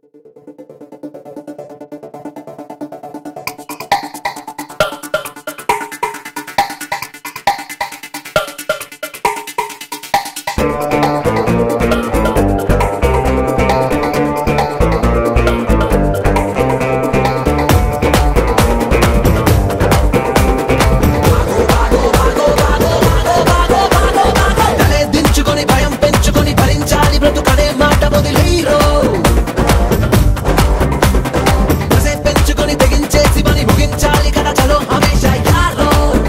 తలే దించుకొని భయం పెంచుకొని భరించాలి బ్రతుకనే మాట వదిలేరో కసే పెంచుకొని తెగించేసి పని ముగించాలి కదా చలో హమేషా యారో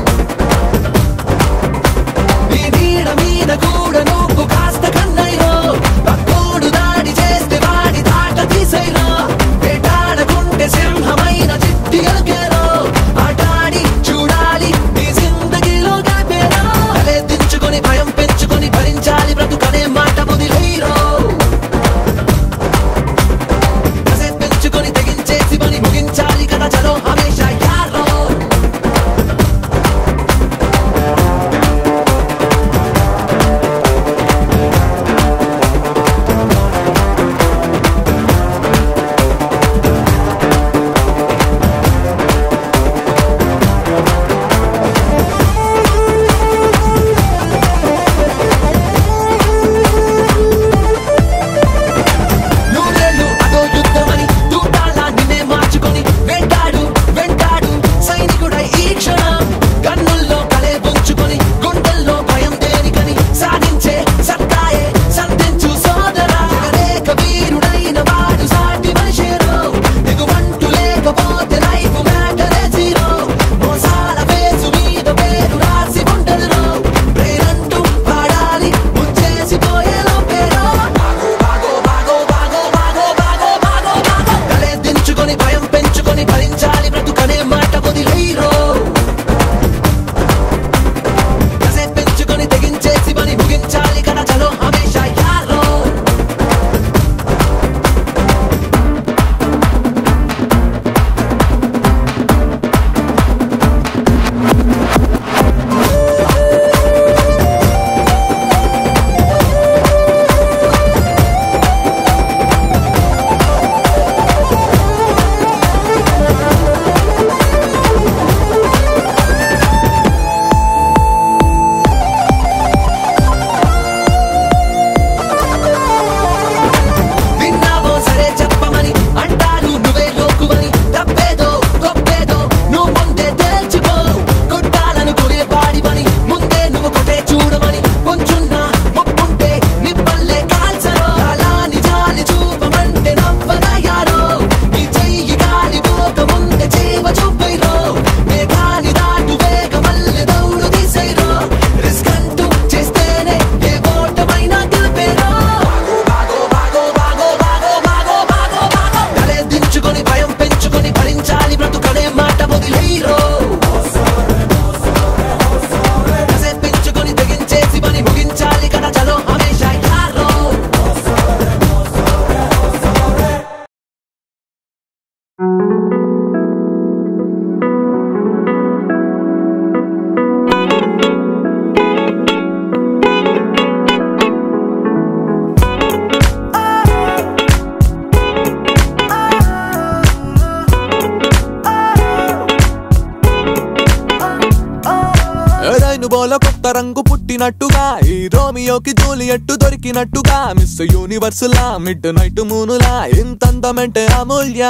నీ నీడ మీద కూడా నువ్వు కాస్త కన్నయ్యో పక్కోడు దాడి చేస్తే వాడి దాట తీసైరా వేటాడకుంటే సింహమైన చిట్టి గెలికేరో ఆటాడి చూడాలి నీ జిందగీలో గడిపేరా తలే దించుకొని భయం పెంచుకొని భరించాలి బ్రతుకనే మాట వదిలేరో కసే పెంచుకొని తెగించేసి పని ముగించాలి కదా చలో హమేషా యారో నూరేళ్ళు అదో యుద్ధమని తూటాల నిన్నే మార్చుకొని వెంటాడు వెంటాడు సైనికుడై ఈ క్షణం కన్నుల్లో కలే ఉంచుకొని గుండెల్లో భయం దేనికని సాధించే సత్తాయే సంధించు సోదరా జగదేక వీరుడైన వాడు సాటి మనిషేరో దిగువంటు లేకపోతే లైఫ్ మ్యాటరే జీరో మోసాల వేసు మీద పేరు రాసి ఉండదురో ప్రేరంటూ పాడాలి ముంచేసి పోయేలో పేరో బాగో బాగో బాగో బాగో బాగో బాగో బాగో తలే దించుకొని భయం పెంచుకొని భరించాలి బ్రతుకనే మాట వదిలేరో కసే పెంచుకొని తెగించేసి పని ముగించాలి కదా చలో హమేషా యారో విన్నావో సరే చెప్పమని అంటారు నువ్వే లోకువని తప్పేదో గొప్పేదో నువ్వు ముందే తేల్చుకో కొట్టాలనుకునే పాడివని ముందే నువ్వు కొట్టే చూడమని కొంచున్న మొప్పుంటే నిప్పల్లే కాల్చరో అలా నిజాన్ని చూపమంటే నవ్వనయ్యారో నీ చెయ్యి గాలి పోక ముందే చేవ చూపైరో మేఘాని దాటు వేగమల్లె దౌడు తీసైరో రిస్క్ అంటూ చేస్తేనే ఏ ఓటమైనా గెలిపేరో బాగో బాగో బాగో బాగో బాగో బాగో బాగో తలే దించుకొని భయం పెంచుకొని భరించాలి బ్రతుకనే మాట వదిలేరో కసే పెంచుకొని తెగించేసి పని ముగించాలి కదా చలో హమేషా యారో రైను బోల కొత్త రంగు పుట్టినట్టుగా ఈ రోమియోకి జూలియట్టు దొరికినట్టుగా మిస్ యూనివర్స్ లా మిడ్ నైట్ మూనులా ఇంత అందమంటే అమూల్య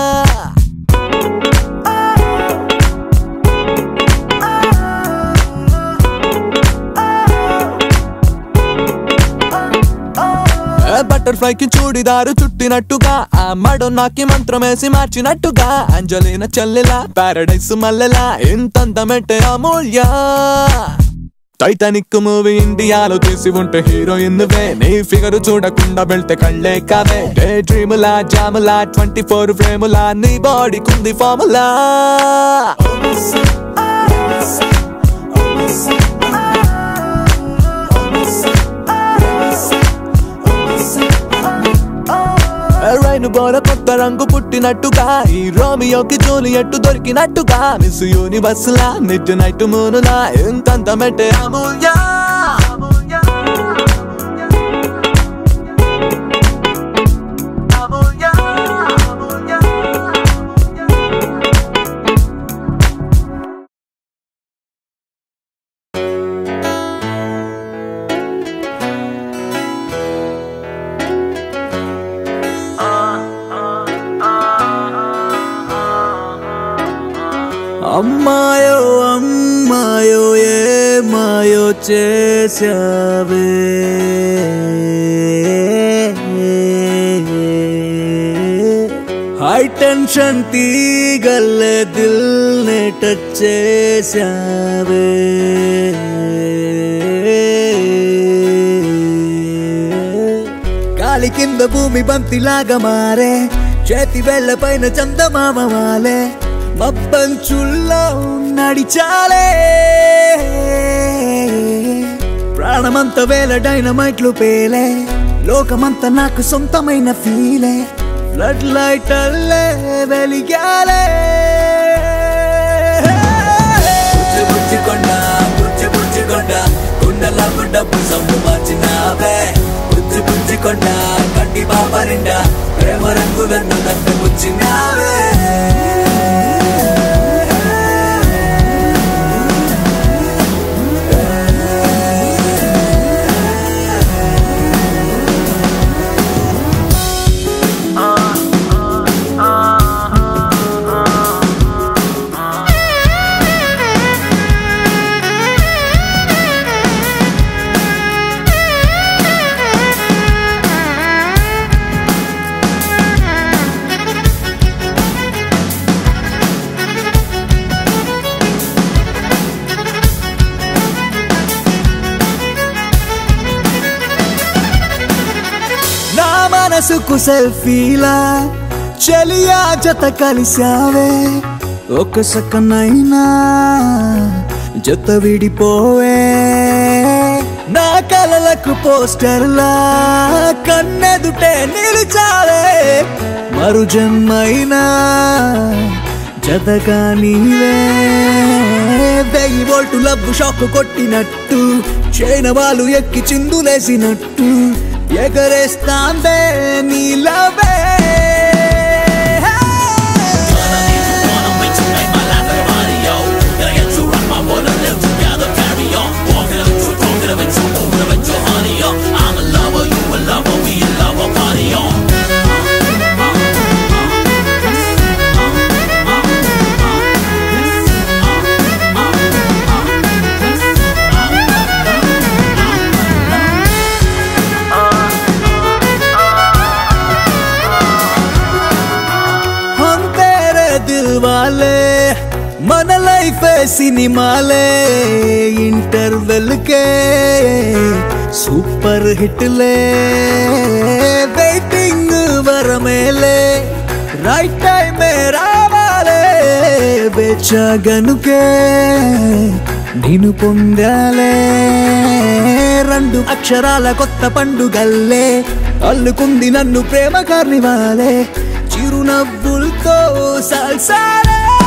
బటర్ఫ్లై కి చూడిదారు చుట్టినట్టుగా ఆ మడోన్నాకి మంత్రమేసి మార్చినట్టుగా అంజలిన చెల్లెలా పారడైస్ మల్లెలా ఇంత అందమంటే అమూల్య టైటానిక్ మూవీ ఇండియాలో తీసి ఉంటే హీరోయిన్ నువ్వే నీ ఫిగర్ చూడకుండా వెళ్తే కళ్ళే కావే డే డ్రీములా జాములా ట్వంటీ ఫోర్ ఫ్రేములా నీ బాడీ కుంది ఫార్ములా రైను బోర కొత్త రంగు పుట్టినట్టుగా ఈ రోమియోకి జూలియట్టు దొరికినట్టుగా మిస్ యూనివర్స్ లా మిడ్ నైట్ మూనులా ఎంత అందమంటే అమూల్య అమూల్య అమ్మాయో అమ్మాయో ఏ మాయో చేసావే హై టెన్షన్ తీగల్లే దిల్ నే టచ్ చేసావే గాలి కింద భూమి బంతిలాగా మారే చేతి వేళ్ళ పైన చందమామ వాలే మబ్బంచుల్లో నడిచాలే ప్రాణమంత వేల డైనమైట్లు పేలే లోకమంతా నాకు సొంతమైన ఫీలే ఫ్లడ్ లైట్ అల్లే వెలిగాలే బుజ్జి బుజ్జి కొండ బుజ్జి బుజ్జి కొండ కుండలకు డబ్బు సొమ్ము మార్చినావే బుజ్జి బుజ్జి కొండ కంటి పాప నిండా ప్రేమ రంగులను నన్ను బుచ్చినావే నా మనసుకు సెల్ఫీలా చెలియా జత కలిసావే ఒక సకనైనా జత విడిపోవే నా కలలకు పోస్టర్లా కన్నెదుటే నిలిచావే మరు జన్మైనా జతగా నీవే వెయ్యి వోల్టు లవ్వు షాక్ కొట్టినట్టు చైన వాళ్ళు ఎక్కి చిందులేసినట్టు ఎగరేస్తాందే నీలవే हम तेरे दिल वाले మన లైఫ్ సినిమాలే ఇంటర్వెల్ కే సూపర్ హిట్లే వెయిటింగ్ వరమేలే రైట్ టైమే రావాలే బెచ్చగనుకే నేను పొందాలే రెండు అక్షరాల కొత్త పండుగల్లే అల్లుకుంది నన్ను ప్రేమ కార్నివాలే చిరునవ్వులతో సల్సాలే